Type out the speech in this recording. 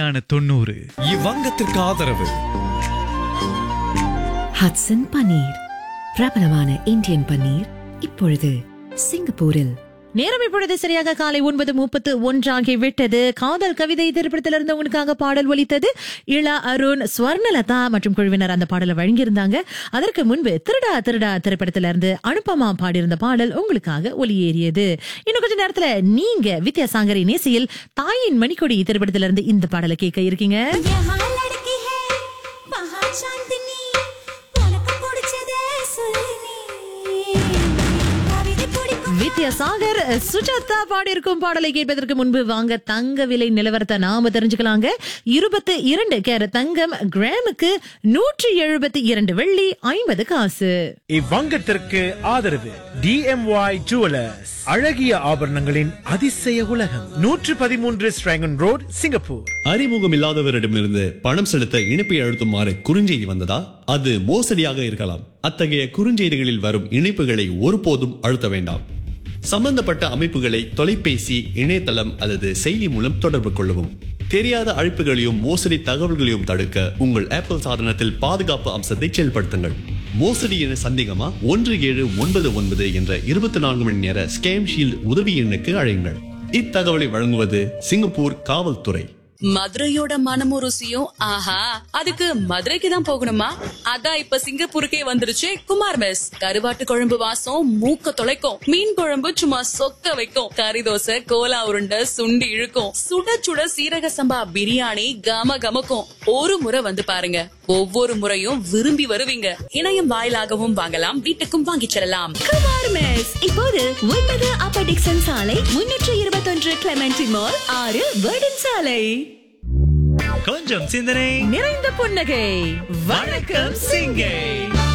இனிமையான தொண்ணூறு இவ்வங்கத்திற்கு ஆதரவு ஹட்சன் பன்னீர் பிரபலமான இந்தியன் பன்னீர் இப்பொழுது சிங்கப்பூரில் நேரம் இப்பொழுது சரியாக காலை ஒன்பது முப்பத்து ஒன்றாகி விட்டது காதல் கவிதை திரைப்படத்திலிருந்து உங்களுக்காக பாடல் ஒலித்தது இளா அருண் ஸ்வர்ணலதா மற்றும் குழுவினர் அந்த பாடலை வழங்கியிருந்தாங்க அதற்கு முன்பு திருடா திருடா திரைப்படத்திலிருந்து அனுபமா பாடியிருந்த பாடல் உங்களுக்காக ஒலியேறியது இன்னும் கொஞ்ச நேரத்துல நீங்க வித்யாசாங்கரி நேசியில் தாயின் மணிக்கொடி திரைப்படத்திலிருந்து இந்த பாடலை கேட்க இருக்கீங்க यहाँ लड़की है वहाँ चांदनी உனக்கு பிடிச்சதே சொல்லு நீ கவிதை பிடிக்கும் வித்யாசாகர் சுஜாதா பாடியிருக்கும் பாடலை கேட்பதற்கு முன்பு வாங்க தங்க விலை நிலவரத்தை நாம தெரிஞ்சுக்கலாங்க இருபத்தி இரண்டு கேர தங்கம் கிராமுக்கு நூற்றி எழுபத்தி இரண்டு வெள்ளி ஐம்பது காசு இவ்வங்கத்திற்கு ஆதரவு டிஎம்ஒய் ஜுவலர்ஸ் அழகிய ஆபரணங்களின் அதிசய உலகம் நூற்று பதிமூன்று ஸ்ட்ராங்கன் ரோட் சிங்கப்பூர் அறிமுகம் இல்லாதவரிடமிருந்து பணம் செலுத்த இணைப்பை அழுத்துமாறு குறுஞ்செய்தி வந்ததா அது மோசடியாக இருக்கலாம் அத்தகைய குறுஞ்செய்திகளில் வரும் இணைப்புகளை ஒருபோதும் அழுத்த வேண்டாம் சம்பந்தப்பட்ட அமைப்புகளை தொலைபேசி இணையதளம் அல்லது செயலி மூலம் தொடர்பு கொள்ளவும் தெரியாத அழைப்புகளையும் மோசடி தகவல்களையும் தடுக்க உங்கள் ஆப்பிள் சாதனத்தில் பாதுகாப்பு அம்சத்தை செயல்படுத்துங்கள் மோசடி என சந்தேகமா ஒன்று ஏழு ஒன்பது ஒன்பது என்ற இருபத்தி நான்கு மணி நேர ஸ்கேம் ஷீல்ட் உதவி எண்ணுக்கு அழையுங்கள் இத்தகவலை வழங்குவது சிங்கப்பூர் காவல்துறை மதுரையோட மனமும் ருசியும் ஆஹா அதுக்கு மதுரைக்கு தான் போகணுமா அதான் இப்ப சிங்கப்பூருக்கே வந்துருச்சு குமார் மெஸ் கருவாட்டு குழம்பு வாசம் மூக்க தொலைக்கும் மீன் குழம்பு சும்மா சொக்க வைக்கும் கறி தோசை கோலா உருண்டை சுண்டி இழுக்கும் சுட சுட சீரக சம்பா பிரியாணி கம கமக்கும் ஒரு முறை வந்து பாருங்க ஒவ்வொரு முறையும் விரும்பி வருவீங்க இணையம் வாயிலாகவும் வாங்கலாம் வீட்டுக்கும் வாங்கிச் செல்லலாம் குமார் மெஸ் இப்போது ஒன்பது அப்பர் டிக்சன் சாலை முன்னூற்று இருபத்தொன்று கிளமெண்டி மால் ஆறு வேர்டன் சாலை கொஞ்சம் சிந்தனை நிறைந்த புன்னகை வணக்கம் சிங்கை